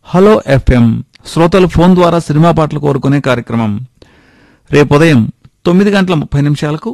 hello FM శ్రోతలు phone ద్వారా cinema పాటలు కోరుకునే కార్యక్రమం రేపు ఉదయం తొమ్మిది గంటల ముప్పై నిమిషాలకు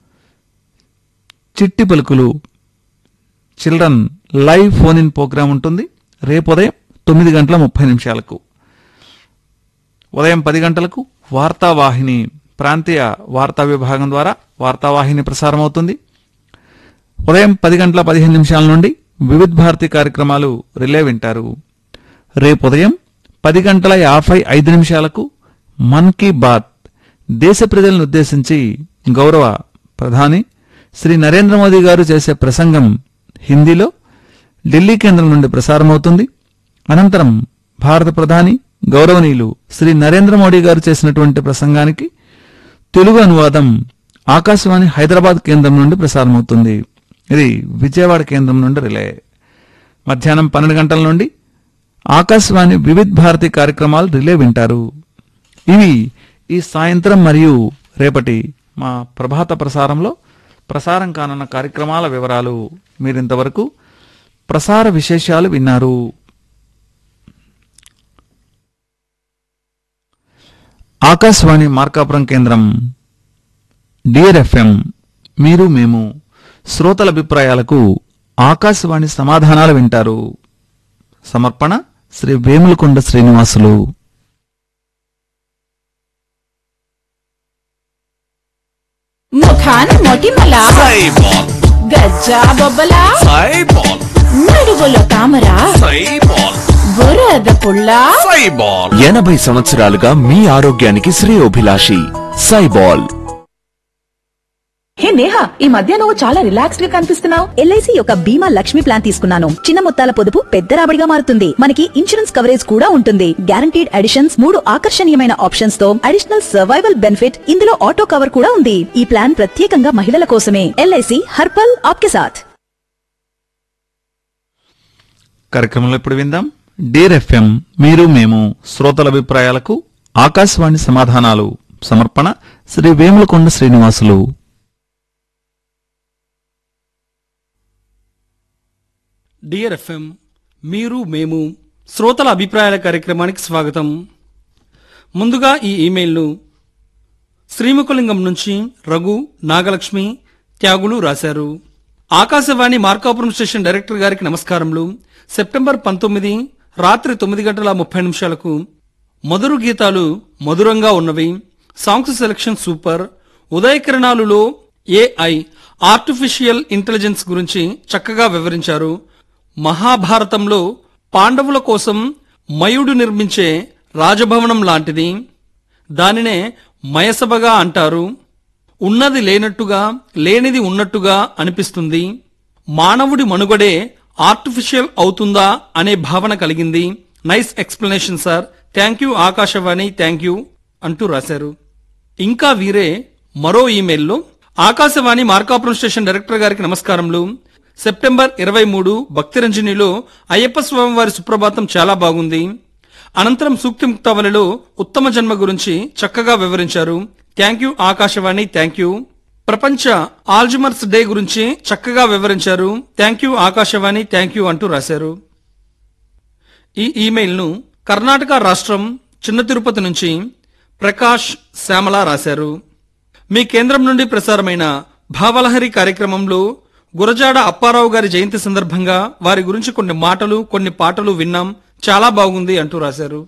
చిట్టి పలుకులు children live phone in programme ఉంటుంది రేపు ఉదయం తొమ్మిది గంటల ముప్పై నిమిషాలకు ఉదయం పది గంటలకు వార్తావాహిని ప్రాంతీయ వార్తా విభాగం ద్వారా వార్తావాహిని ప్రసారం అవుతుంది ఉదయం పది గంటల పదిహేను నిమిషాల నుండి వివిధ్ భారతి కార్యక్రమాలు రిలే వింటారు రేపు ఉదయం పది గంటల యాభై ఐదు నిమిషాలకు మన్ కీ బాత్ దేశ ప్రజలను ఉద్దేశించి గౌరవ ప్రధాని శ్రీ నరేంద్ర మోదీ గారు చేసే ప్రసంగం హిందీలో ఢిల్లీ కేంద్రం నుండి ప్రసారమవుతుంది అనంతరం భారత ప్రధాని గౌరవనీయులు శ్రీ నరేంద్ర మోడీ గారు చేసినటువంటి ప్రసంగానికి తెలుగు అనువాదం ఆకాశవాణి హైదరాబాద్ కేంద్రం నుండి ప్రసారమవుతుంది ఇది విజయవాడ కేంద్రం నుండి రిలే మధ్యాహ్నం పన్నెండు గంటల నుండి ఆకాశవాణి వివిధ్ భారతి కార్యక్రమాలు రిలే వింటారు ఇవి ఈ సాయంత్రం మరియు రేపటి మా ప్రభాత ప్రసారంలో ప్రసారం కానున్న కార్యక్రమాల వివరాలు మీరింతవరకు ప్రసార విశేషాలు విన్నారు ఆకాశవాణి మార్కాపురం కేంద్రం డియర్ ఎఫ్ఎం మీరు మేము శ్రోతల అభిప్రాయాలకు ఆకాశవాణి సమాధానాలు వింటారు సమర్పణ శ్రీ వేములకొండ శ్రీనివాసులు ముఖాన మొటిమల సైబాల్ గజ్జా బొబ్బల సైబాల్ నడువులో తామర సైబాల్ బురద పుల్ల సైబాల్ ఎనభై సంవత్సరాలుగా మీ ఆరోగ్యానికి శ్రేయోభిలాషి సైబాల్ హే నేహా ఈ మధ్య నువ్వు చాలా రిలాక్స్డ్ గా కనిపిస్తున్నావు ఎల్ఐసి యొక్క బీమా లక్ష్మి ప్లాన్ తీసుకున్నాను చిన్న మొత్తాల పొదుపు పెద్ద రాబడిగా మారుతుంది మనకి ఇన్సూరెన్స్ కవరేజ్ కూడా ఉంటుంది గ్యారంటీడ్ అడిషన్స్ మూడు ఆకర్షణీయమైన ఆప్షన్స్ తో అడిషనల్ సర్వైవల్ బెనిఫిట్ ఇందులో ఆటో కవర్ కూడా ఉంది ఈ ప్లాన్ ప్రత్యేకంగా మహిళల కోసమే ఎల్ఐసి హర్పల్ ఆప్కే సాథ్ కార్యక్రమంలో ఇప్పుడు విందాం డేర్ ఎఫ్ఎం మీరు మేము శ్రోతల అభిప్రాయాలకు ఆకాశవాణి సమాధానాలు సమర్పణ శ్రీ వేములకొండ శ్రీనివాసులు డియర్ ఎఫ్ఎం మీరు మేము శ్రోతల అభిప్రాయాల కార్యక్రమానికి స్వాగతం ముందుగా ఈ ఇమెయిల్ను శ్రీముఖలింగం నుంచి రఘు నాగలక్ష్మి త్యాగులు రాశారు ఆకాశవాణి మార్కాపురం స్టేషన్ డైరెక్టర్ గారికి నమస్కారములు సెప్టెంబర్ పంతొమ్మిది రాత్రి తొమ్మిది గంటల ముప్పై నిమిషాలకు మధుర గీతాలు మధురంగా ఉన్నవి సాంగ్స్ సెలక్షన్ సూపర్ ఉదయకిరణాలులో ఏఐ ఆర్టిఫిషియల్ ఇంటెలిజెన్స్ గురించి చక్కగా వివరించారు మహాభారతంలో పాండవుల కోసం మయుడు నిర్మించే రాజభవనం లాంటిది దానినే మయసభగా అంటారు ఉన్నది లేనట్టుగా లేనిది ఉన్నట్టుగా అనిపిస్తుంది మానవుడి మనుగడే ఆర్టిఫిషియల్ అవుతుందా అనే భావన కలిగింది nice explanation sir thank you Akashvani thank you అంటూ రాశారు ఇంకా వీరే మరో ఇమెయిల్లో ఆకాశవాణి మార్కాపురం స్టేషన్ డైరెక్టర్ గారికి నమస్కారములు సెప్టెంబర్ ఇరవై మూడు భక్తిరంజనిలో అయ్యప్ప స్వామి వారి సుప్రభాతం చాలా బాగుంది అనంతరం సూక్తి ముక్తావళిలో ఉత్తమ జన్మ గురించి చక్కగా వివరించారు thank you Akashvani thank you ప్రపంచ ఆల్జిమర్స్ డే గురించి చక్కగా వివరించారు thank you Akashvani thank you అంటూ రాశారు ఈ ఇమెయిల్ను కర్ణాటక రాష్ట్రం చిన్న తిరుపతి నుంచి ప్రకాష్ శ్యామల రాశారు మీ కేంద్రం నుండి ప్రసారమైన భావలహరి కార్యక్రమంలో గురజాడ అప్పారావు గారి జయంతి సందర్భంగా వారి గురించి కొన్ని మాటలు కొన్ని పాటలు విన్నాం చాలా బాగుంది అంటూ రాశారు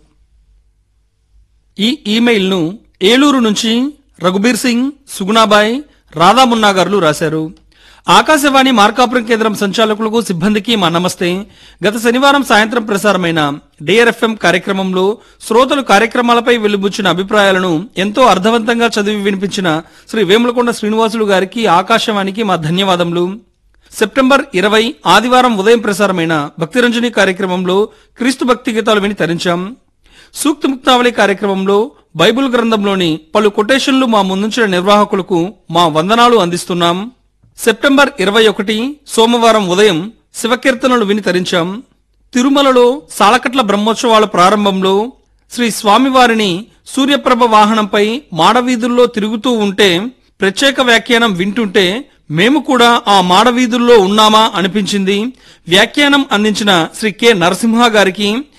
ఈ ఇమెయిల్ను ఏలూరు నుంచి రఘుబీర్ సింగ్ సుగుణాబాయ్ రాధామున్నా గారు రాశారు ఆకాశవాణి మార్కాపురం కేంద్రం సంచాలకులకు సిబ్బందికి మా నమస్తే గత శనివారం సాయంత్రం ప్రసారమైన డిఆర్ఎఫ్ఎం కార్యక్రమంలో శ్రోతలు కార్యక్రమాలపై వెలుబుచ్చిన అభిప్రాయాలను ఎంతో అర్థవంతంగా చదివి వినిపించిన శ్రీ వేములకొండ శ్రీనివాసులు గారికి ఆకాశవాణికి మా ధన్యవాదములు సెప్టెంబర్ ఇరవై ఆదివారం ఉదయం ప్రసారమైన భక్తిరంజని కార్యక్రమంలో క్రీస్తు భక్తి గీతాలు విని తరించాం సూక్తి ముక్తావళి కార్యక్రమంలో బైబిల్ గ్రంథంలోని పలు కొటేషన్లు మా ముందుంచిన నిర్వాహకులకు మా వందనాలు అందిస్తున్నాం సెప్టెంబర్ ఇరవై ఒకటి సోమవారం ఉదయం శివకీర్తనలు విని తరించాం తిరుమలలో సాలకట్ల బ్రహ్మోత్సవాల ప్రారంభంలో శ్రీ స్వామివారిని సూర్యప్రభ వాహనంపై మాడవీధుల్లో తిరుగుతూ ఉంటే ప్రత్యేక వ్యాఖ్యానం వింటుంటే మేము కూడా ఆ మాడవీధుల్లో ఉన్నామా అనిపించింది వ్యాఖ్యానం అందించిన శ్రీ కె నరసింహ గారికి